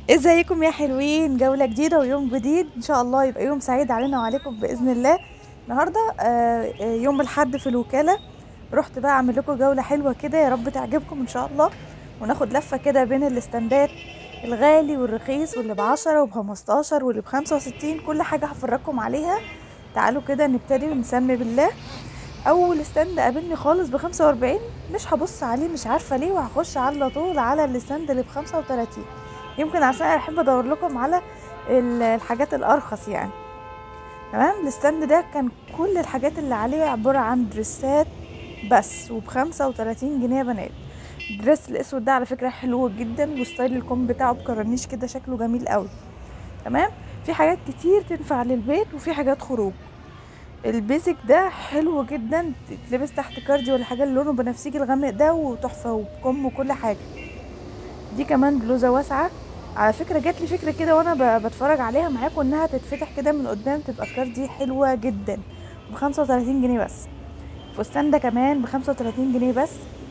ازيكم يا حلوين جولة جديدة ويوم جديد ان شاء الله يبقى يوم سعيد علينا وعليكم بإذن الله النهاردة آه، آه، يوم الحد في الوكالة رحت بقى اعمل لكم جولة حلوة كده يا رب تعجبكم ان شاء الله وناخد لفة كده بين الاستندات الغالي والرخيص واللي بعشرة وبخمستاشر واللي بخمسة وستين كل حاجة هفرجكم عليها تعالوا كده نبتدي ونسمي بالله اول استند قابلني خالص بخمسة واربعين مش هبص عليه مش عارفة ليه وهخش على طول على الاستند اللي بخمسة وتلاتين يمكن عشان انا بحب ادور لكم على ال- الحاجات الارخص يعني تمام الستاند ده كان كل الحاجات اللي عليه عبارة عن دريسات بس وبخمسة وتلاتين جنيه يا بنات الدريس الاسود ده على فكرة حلو جدا وستايل الكم بتاعه بكرنيش كده شكله جميل قوي تمام في حاجات كتير تنفع للبيت وفي حاجات خروج البيزك ده حلو جدا تلبس تحت كاردي ولا حاجه اللي لونه بنفسجي الغامق ده وتحفه وبكم وكل حاجه دي كمان بلوزه واسعه على فكره جات لي فكره كده وانا ب- بتفرج عليها معاكم انها تتفتح كده من قدام تبقى كاردي حلوه جدا ب 35 جنيه بس الفستان ده كمان ب 35 جنيه بس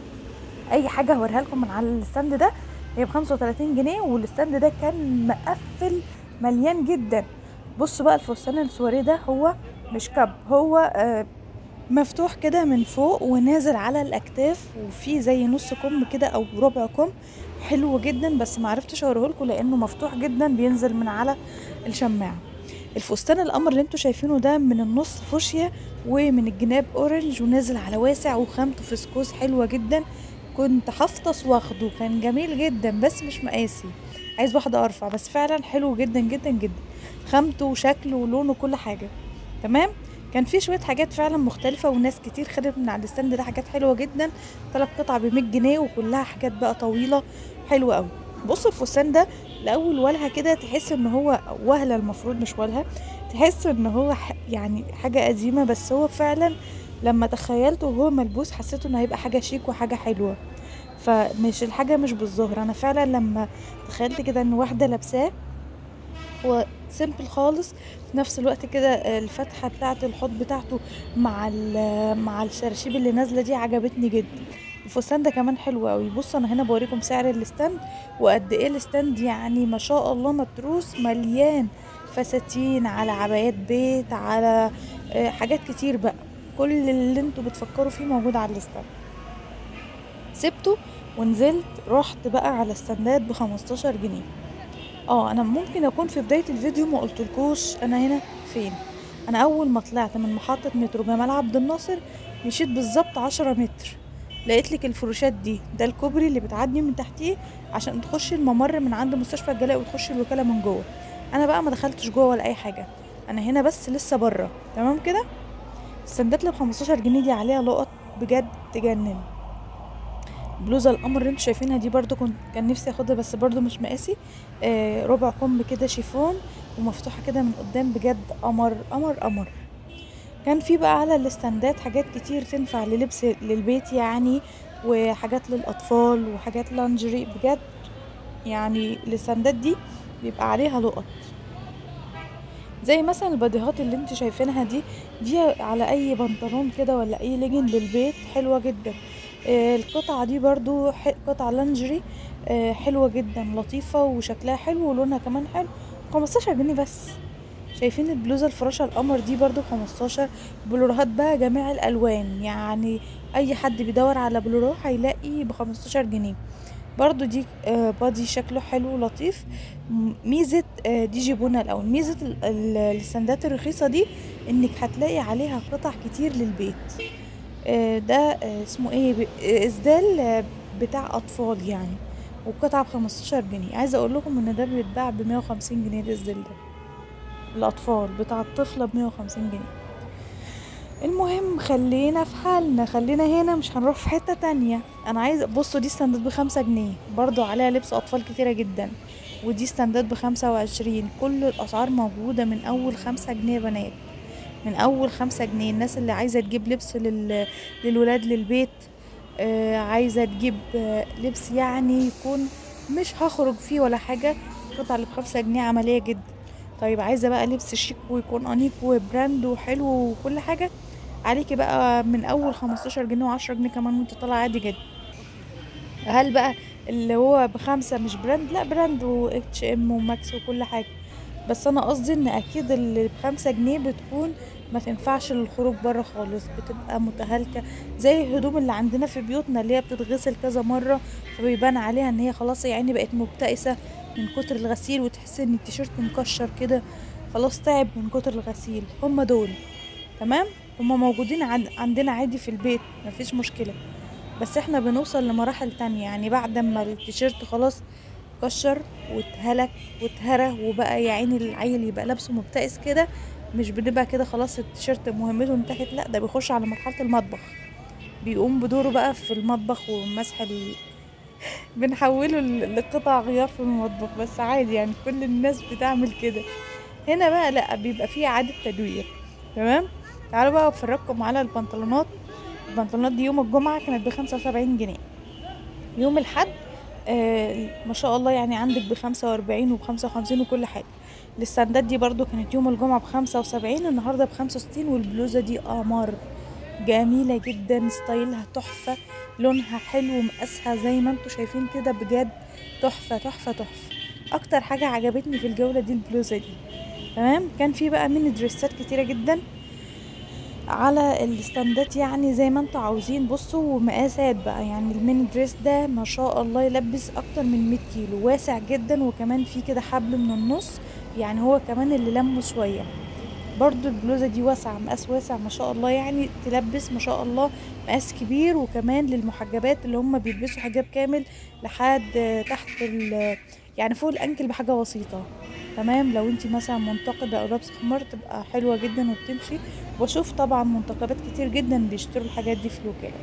اي حاجه هوريها لكم من على الستاند ده هي ب 35 جنيه والستاند ده كان مقفل مليان جدا بصوا بقى الفستان السواريه ده هو مش كب هو آه مفتوح كده من فوق ونازل على الاكتاف وفي زي نص كم كده او ربع كم حلو جدا بس معرفتش اوريه لكم لانه مفتوح جدا بينزل من على الشماعه الفستان القمر اللي انتوا شايفينه ده من النص فوشيا ومن الجناب اورنج ونازل على واسع وخامته فسكوس حلوه جدا كنت هفطس واخده كان جميل جدا بس مش مقاسي عايز واحده ارفع بس فعلا حلو جدا جدا جدا خامته وشكله ولونه وكل حاجه تمام كان في شويه حاجات فعلا مختلفه وناس كتير خدت من على الستاند ده حاجات حلوه جدا ثلاث قطع ب 100 جنيه وكلها حاجات بقى طويله حلوه قوي بص الفستان ده لاول ولها كده تحس ان هو وهله المفروض مش ولها تحس ان هو ح- يعني حاجه قديمه بس هو فعلا لما تخيلته وهو ملبوس حسيته انه هيبقى حاجه شيك وحاجه حلوه فمش الحاجه مش بالظهر انا فعلا لما تخيلت كده ان واحده لابساه هو سيمبل خالص في نفس الوقت كده الفتحه بتاعه الحوض بتاعته مع ال- مع الشراشيب اللي نازله دي عجبتني جدا الفستان ده كمان حلو قوي بص انا هنا بوريكم سعر الستاند وقد ايه الستاند يعني ما شاء الله متروس مليان فساتين على عبايات بيت على آه، حاجات كتير بقى كل اللي انتوا بتفكروا فيه موجود على الستاند سبته ونزلت رحت بقى على استندات ب 15 جنيه اه انا ممكن اكون في بدايه الفيديو ما قلتلكوش انا هنا فين انا اول ما طلعت من محطه مترو جمال عبد الناصر مشيت بالظبط 10 متر لقيت لك الفروشات دي ده الكوبري اللي بتعدي من تحتيه عشان تخشي الممر من عند مستشفى الجلاء وتخشي الوكاله من جوه انا بقى ما دخلتش جوه ولا اي حاجه انا هنا بس لسه بره تمام كده السندات اللي ب 15 جنيه دي عليها لقط بجد تجنن بلوزه القمر اللي انتوا شايفينها دي برضو كنت كان نفسي اخدها بس برضو مش مقاسي آه ربع كم كده شيفون ومفتوحه كده من قدام بجد قمر قمر قمر كان في بقى على الاستندات حاجات كتير تنفع للبس للبيت يعني وحاجات للاطفال وحاجات لانجري بجد يعني الاستندات دي بيبقى عليها لقط زي مثلا الباديهات اللي انت شايفينها دي دي على اي بنطلون كده ولا اي ليجن للبيت حلوه جدا آه، القطعه دي برضو ح- قطعه لانجري آه، حلوه جدا لطيفه وشكلها حلو ولونها كمان حلو 15 جنيه بس شايفين البلوزه الفراشه القمر دي برضو 15 بلورهات بقى جميع الالوان يعني اي حد بيدور على بلوره هيلاقي ب 15 جنيه برضو دي آه، بادي شكله حلو لطيف م- ميزه آه، دي جيبونا الاول ميزه ال- ال- السندات الرخيصه دي انك هتلاقي عليها قطع كتير للبيت آه، ده آه، اسمه ايه ب- آه، اسدال آه، بتاع اطفال يعني وقطعه ب 15 جنيه عايزه اقول لكم ان ده بيتباع ب 150 جنيه الاسدال ده الاطفال بتاع الطفله ب 150 جنيه المهم خلينا في حالنا خلينا هنا مش هنروح في حتة تانية انا عايز بصوا دي ستاندات بخمسة جنيه برضو عليها لبس اطفال كتيرة جدا ودي ستاندات بخمسة وعشرين كل الاسعار موجودة من اول خمسة جنيه يا بنات من اول خمسة جنيه الناس اللي عايزة تجيب لبس لل... للولاد للبيت آه عايزة تجيب آه لبس يعني يكون مش هخرج فيه ولا حاجة القطعة اللي بخمسة جنيه عملية جدا طيب عايزة بقى لبس شيك ويكون انيق وبراند وحلو وكل حاجة عليكي بقى من اول 15 جنيه و10 جنيه كمان وانت طالعه عادي جدا هل بقى اللي هو بخمسة مش براند لا براند و اتش ام وماكس وكل حاجة بس انا قصدي ان اكيد اللي بخمسة جنيه بتكون ما تنفعش للخروج بره خالص بتبقى متهالكة زي الهدوم اللي عندنا في بيوتنا اللي هي بتتغسل كذا مرة فبيبان عليها ان هي خلاص يعني بقت مبتئسة من كتر الغسيل وتحس ان التيشيرت مكشر كده خلاص تعب من كتر الغسيل هم دول تمام هم موجودين عن- عندنا عادي في البيت مفيش مشكلة بس احنا بنوصل لمراحل تانية يعني بعد ما التيشيرت خلاص كشر واتهلك واتهرى وبقى يا عيني العيل يبقى لابسه مبتئس كده مش بنبقى كده خلاص التيشيرت مهمته انتهت لا ده بيخش على مرحلة المطبخ بيقوم بدوره بقى في المطبخ ومسح ال... بنحوله ل- لقطع غيار في المطبخ بس عادي يعني كل الناس بتعمل كده هنا بقى لا بيبقى فيه إعادة تدوير تمام تعالوا بقى افرجكم على البنطلونات البنطلونات دي يوم الجمعة كانت بخمسة وسبعين جنيه يوم الحد آه ما شاء الله يعني عندك بخمسة وأربعين وبخمسة وخمسين وكل حاجة الستاندات دي برضو كانت يوم الجمعة بخمسة وسبعين النهاردة بخمسة وستين والبلوزة دي قمر جميلة جدا ستايلها تحفة لونها حلو مقاسها زي ما انتوا شايفين كده بجد تحفة تحفة تحفة اكتر حاجة عجبتني في الجولة دي البلوزة دي تمام كان في بقى ميني دريسات كتيرة جدا على الستاندات يعني زي ما انتوا عاوزين بصوا ومقاسات بقى يعني الميني دريس ده ما شاء الله يلبس اكتر من 100 كيلو واسع جدا وكمان في كده حبل من النص يعني هو كمان اللي لمه شويه برضو البلوزة دي واسعة مقاس واسع ما شاء الله يعني تلبس ما شاء الله مقاس كبير وكمان للمحجبات اللي هم بيلبسوا حجاب كامل لحد تحت ال يعني فوق الانكل بحاجة بسيطة تمام لو انتي مثلا منتقبة او لابسة خمار تبقى حلوة جدا وبتمشي وبشوف طبعا منتقبات كتير جدا بيشتروا الحاجات دي في الوكالة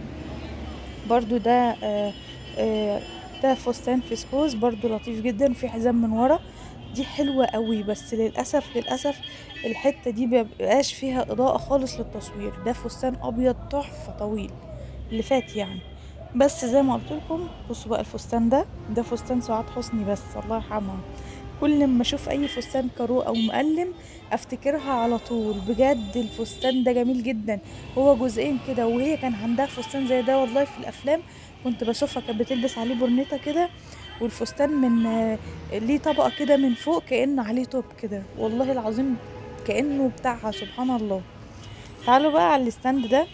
برضو ده آه آه ده فستان فسكوز برضو لطيف جدا في حزام من ورا دي حلوة قوي بس للأسف للأسف الحتة دي مبقاش فيها إضاءة خالص للتصوير ده فستان أبيض تحفة طويل اللي فات يعني بس زي ما قلت لكم بصوا بقى الفستان ده ده فستان سعاد حسني بس الله يرحمها كل ما اشوف اي فستان كارو او مقلم افتكرها على طول بجد الفستان ده جميل جدا هو جزئين كده وهي كان عندها فستان زي ده والله في الافلام كنت بشوفها كانت بتلبس عليه برنيطه كده والفستان من آه، ليه طبقه كده من فوق كانه عليه توب كده والله العظيم كانه بتاعها سبحان الله تعالوا بقى على الستاند ده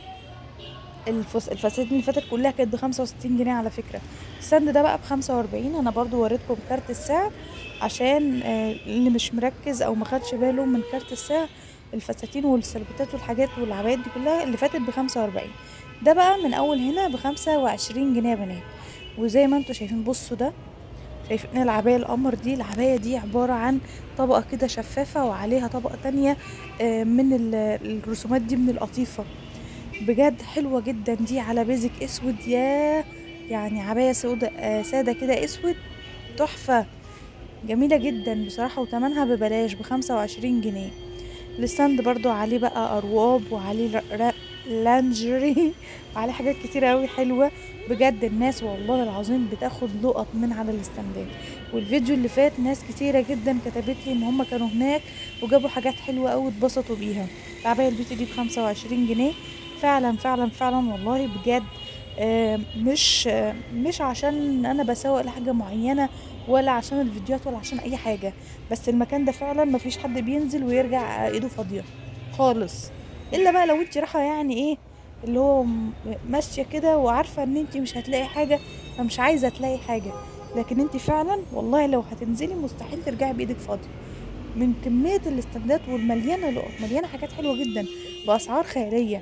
الفس... الفساتين اللي فاتت كلها كانت بخمسة وستين جنيه على فكرة الستاند ده بقى بخمسة وأربعين أنا برضو وريتكم كارت السعر عشان آه، اللي مش مركز أو ما خدش باله من كارت السعر الفساتين والسلبتات والحاجات والعبايات دي كلها اللي فاتت بخمسة وأربعين ده بقى من أول هنا بخمسة وعشرين جنيه يا بنات وزي ما انتوا شايفين بصوا ده شايفين العباية القمر دي العباية دي عبارة عن طبقة كده شفافة وعليها طبقة تانية آه، من ال- الرسومات دي من القطيفة بجد حلوة جدا دي على بيزك اسود يا يعني عباية سودة آه، سادة كده اسود تحفة جميلة جدا بصراحة وتمنها ببلاش بخمسة وعشرين جنيه الستاند برضو عليه بقى أرواب وعليه ر- ر- لانجري وعليه حاجات كتيرة أوي حلوة بجد الناس والله العظيم بتاخد لقط من على الاستندات والفيديو اللي فات ناس كتيرة جدا كتبت لي ان هم كانوا هناك وجابوا حاجات حلوة قوي اتبسطوا بيها العباية البيوتي دي بخمسة وعشرين جنيه فعلا فعلا فعلا والله بجد آه، مش آه، مش عشان انا بسوق لحاجة معينة ولا عشان الفيديوهات ولا عشان اي حاجة بس المكان ده فعلا مفيش حد بينزل ويرجع ايده فاضية خالص الا بقى لو انت رايحة يعني ايه اللي هو م- ماشية كده وعارفة ان انت مش هتلاقي حاجة فمش عايزة تلاقي حاجة لكن انت فعلا والله لو هتنزلي مستحيل ترجعي بايدك فاضية من كمية الاستندات والمليانة لقط مليانة حاجات حلوة جدا بأسعار خيالية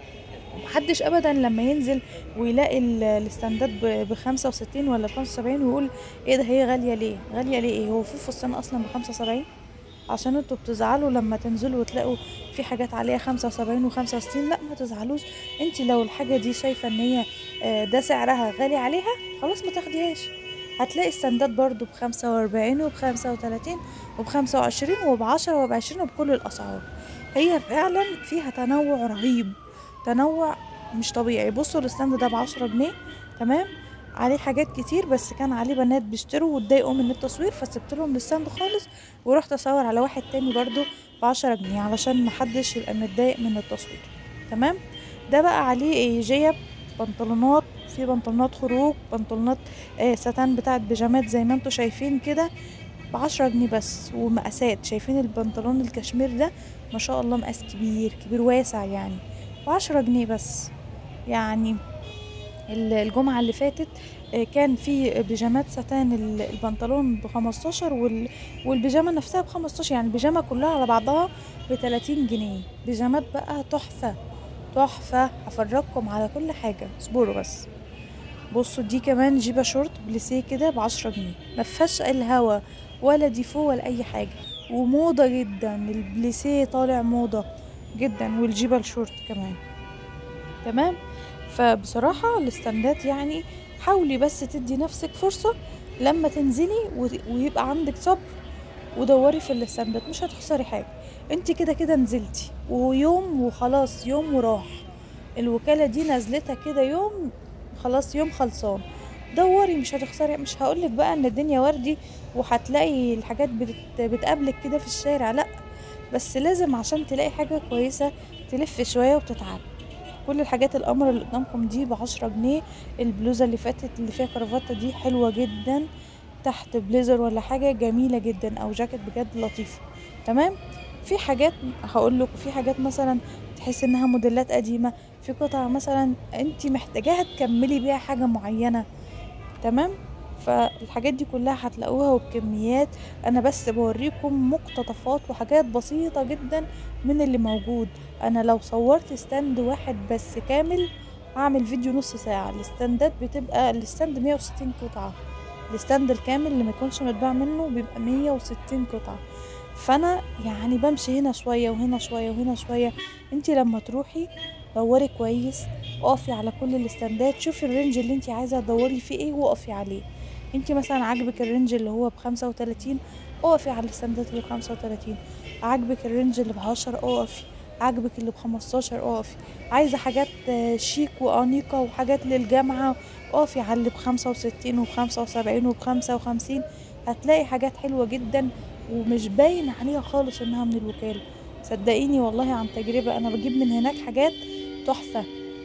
محدش ابدا لما ينزل ويلاقي ال- الاستندات ب 65 ولا ب 75 ويقول ايه ده هي غاليه ليه غاليه ليه ايه هو في فستان اصلا ب 75 عشان انتوا بتزعلوا لما تنزلوا وتلاقوا في حاجات عليها 75 و65 لا ما تزعلوش انت لو الحاجه دي شايفه ان هي آه، ده سعرها غالي عليها خلاص ما تاخديهاش هتلاقي استندات برضو ب 45 وب 35 وب 25 وب 10 وب 20 وبكل الاسعار هي فعلا فيها تنوع رهيب تنوع مش طبيعي بصوا الستاند ده بعشرة جنيه تمام عليه حاجات كتير بس كان عليه بنات بيشتروا واتضايقوا من التصوير فسبت لهم الستاند خالص ورحت اصور على واحد تاني برضو بعشرة جنيه علشان محدش يبقى متضايق من التصوير تمام ده بقى عليه إيه جيب بنطلونات في في بنطلونات خروج بنطلونات آه ستان بتاعت بيجامات زي ما انتوا شايفين كده بعشرة جنيه بس ومقاسات شايفين البنطلون الكشمير ده ما شاء الله مقاس كبير كبير واسع يعني بعشرة جنيه بس يعني ال- الجمعة اللي فاتت آه، كان في بيجامات ستان ال- البنطلون بخمستاشر وال... والبيجامة نفسها بخمستاشر يعني البيجامة كلها على بعضها بتلاتين جنيه بيجامات بقى تحفة تحفة هفرجكم على كل حاجة اصبروا بس بصوا دي كمان جيبة شورت بليسيه كده بعشرة جنيه مفيهاش الهوا ولا ديفو ولا اي حاجة وموضة جدا البليسيه طالع موضة جدا والجيبة الشورت كمان تمام فبصراحة الاستندات يعني حاولي بس تدي نفسك فرصة لما تنزلي وت- ويبقى عندك صبر ودوري في الاستندات مش هتخسري حاجة انت كده كده نزلتي ويوم وخلاص يوم وراح الوكالة دي نزلتها كده يوم خلاص يوم خلصان دوري مش هتخسري مش هقولك بقى ان الدنيا وردي وهتلاقي الحاجات بتت... بتقابلك كده في الشارع لا بس لازم عشان تلاقي حاجة كويسة تلف شوية وتتعب كل الحاجات القمر اللي قدامكم دي بعشرة جنيه البلوزة اللي فاتت اللي فيها كرافتة دي حلوة جدا تحت بليزر ولا حاجة جميلة جدا او جاكيت بجد لطيفة تمام في حاجات هقول لكم في حاجات مثلا تحس انها موديلات قديمة في قطع مثلا انت محتاجاها تكملي بيها حاجة معينة تمام فالحاجات دي كلها هتلاقوها وبكميات انا بس بوريكم مقتطفات وحاجات بسيطة جدا من اللي موجود انا لو صورت ستاند واحد بس كامل هعمل فيديو نص ساعة الاستندات بتبقى الستاند 160 قطعة الستاند الكامل اللي ما يكونش متباع منه بيبقى 160 قطعة فانا يعني بمشي هنا شوية وهنا شوية وهنا شوية انتي لما تروحي دوري كويس اقفي على كل الاستندات شوفي الرينج اللي انتي عايزة تدوري فيه ايه واقفي عليه انتي مثلا عاجبك الرينج اللي هو بخمسة وتلاتين اقفي على الاستندات اللي بخمسة وتلاتين عاجبك الرينج اللي بعشرة اقفي عاجبك اللي بخمستاشر اقفي عايزة حاجات آه، شيك وأنيقة وحاجات للجامعة اقفي على اللي بخمسة وستين وبخمسة وسبعين وبخمسة وخمسين هتلاقي حاجات حلوة جدا ومش باين عليها خالص انها من الوكالة صدقيني والله عن تجربة انا بجيب من هناك حاجات تحفة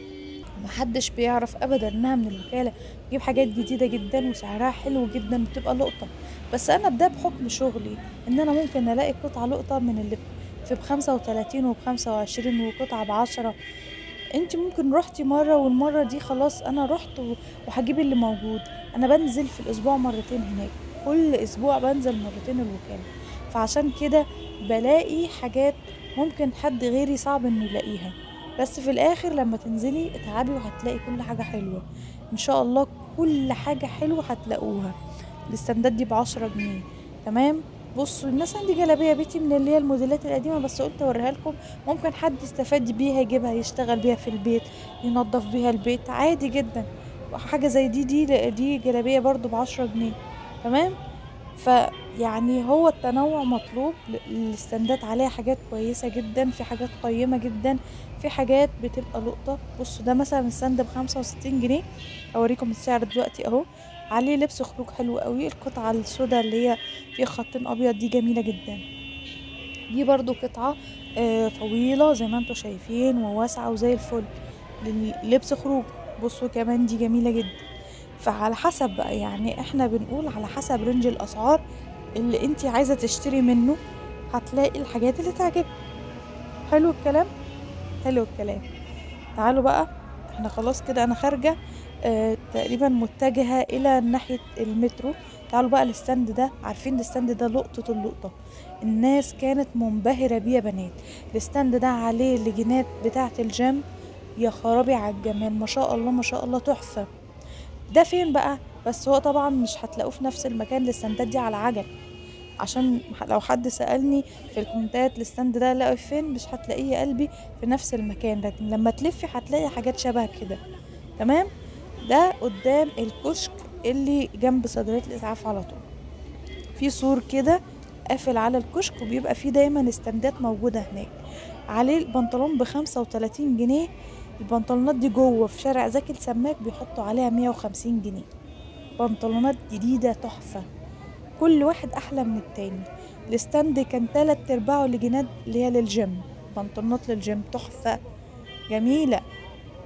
محدش بيعرف ابدا انها من الوكالة بجيب حاجات جديدة جدا وسعرها حلو جدا بتبقى لقطة بس انا ده بحكم شغلي ان انا ممكن الاقي قطعة لقطة من اللي في بخمسة وتلاتين وبخمسة وعشرين وقطعة بعشرة انت ممكن رحتي مرة والمرة دي خلاص انا رحت و- وهجيب اللي موجود انا بنزل في الاسبوع مرتين هناك كل اسبوع بنزل مرتين الوكالة فعشان كده بلاقي حاجات ممكن حد غيري صعب انه يلاقيها بس في الاخر لما تنزلي اتعبي وهتلاقي كل حاجة حلوة ان شاء الله كل حاجة حلوة هتلاقوها الاستندات دي بعشرة جنيه تمام بصوا مثلا دي جلابيه بيتي من اللي هي الموديلات القديمه بس قلت اوريها لكم ممكن حد يستفاد بيها يجيبها يشتغل بيها في البيت ينظف بيها البيت عادي جدا حاجه زي دي دي دي جلابيه برضو بعشرة جنيه تمام فيعني هو التنوع مطلوب الاستندات عليها حاجات كويسة جدا في حاجات قيمة جدا في حاجات بتبقى لقطة بصوا ده مثلا الستاند بخمسة وستين جنيه اوريكم السعر دلوقتي اهو عليه لبس خروج حلو قوي القطعة السوداء اللي هي فيها خطين ابيض دي جميلة جدا دي برضو قطعة آه طويلة زي ما انتوا شايفين وواسعة وزي الفل لبس خروج بصوا كمان دي جميلة جدا فعلى حسب بقى يعني احنا بنقول على حسب رينج الاسعار اللي انت عايزة تشتري منه هتلاقي الحاجات اللي تعجبك حلو الكلام حلو الكلام تعالوا بقى احنا خلاص كده انا خارجة اه تقريبا متجهة الى ناحية المترو تعالوا بقى الستاند ده عارفين الستاند ده لقطة اللقطة الناس كانت منبهرة بيه يا بنات الستاند ده عليه اللجينات بتاعة الجيم يا خرابي على الجمال ما شاء الله ما شاء الله تحفة ده فين بقى بس هو طبعا مش هتلاقوه في نفس المكان الاستندات دي على عجل عشان لو حد سألني في الكومنتات الستاند ده لاقي فين مش هتلاقيه يا قلبي في نفس المكان لكن لما تلفي هتلاقي حاجات شبه كده تمام ده قدام الكشك اللي جنب صيدلية الإسعاف على طول في سور كده قافل على الكشك وبيبقى فيه دايما استندات موجودة هناك عليه البنطلون بخمسة وتلاتين جنيه البنطلونات دي جوه في شارع زكي السماك بيحطوا عليها مية وخمسين جنيه بنطلونات جديدة تحفة كل واحد أحلى من التاني الستاند كان تلات أرباعه لجنات اللي هي للجيم بنطلونات للجيم تحفة جميلة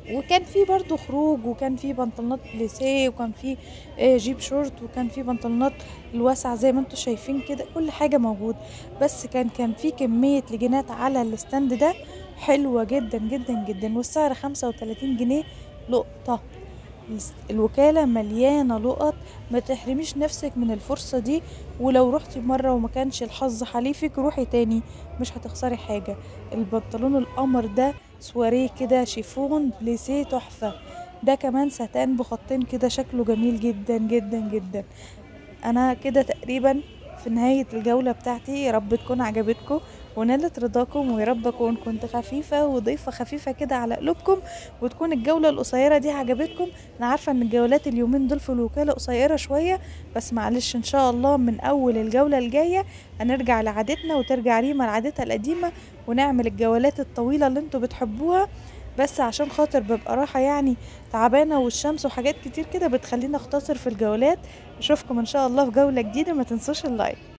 وكان في برضو خروج وكان في بنطلونات بليسيه وكان في آه، جيب شورت وكان في بنطلونات الواسعة زي ما انتم شايفين كده كل حاجة موجود بس كان كان في كمية لجينات على الستاند ده حلوة جدا جدا جدا والسعر خمسة وتلاتين جنيه لقطة الس- الوكالة مليانة لقط ما تحرميش نفسك من الفرصة دي ولو رحتي مرة وما كانش الحظ حليفك روحي تاني مش هتخسري حاجة البنطلون القمر ده سواريه كده شيفون بليسيه تحفة ده كمان ستان بخطين كده شكله جميل جدا جدا جدا انا كده تقريبا في نهاية الجولة بتاعتي يا رب تكون عجبتكم ونالت رضاكم ويا رب اكون كنت خفيفة وضيفة خفيفة كده على قلوبكم وتكون الجولة القصيرة دي عجبتكم انا عارفة ان الجولات اليومين دول في الوكالة قصيرة شوية بس معلش ان شاء الله من اول الجولة الجاية هنرجع لعادتنا وترجع ريما لعادتها القديمة ونعمل الجولات الطويلة اللي انتوا بتحبوها بس عشان خاطر ببقى راحة يعني تعبانة والشمس وحاجات كتير كده بتخليني اختصر في الجولات اشوفكم ان شاء الله في جولة جديدة ما تنسوش اللايك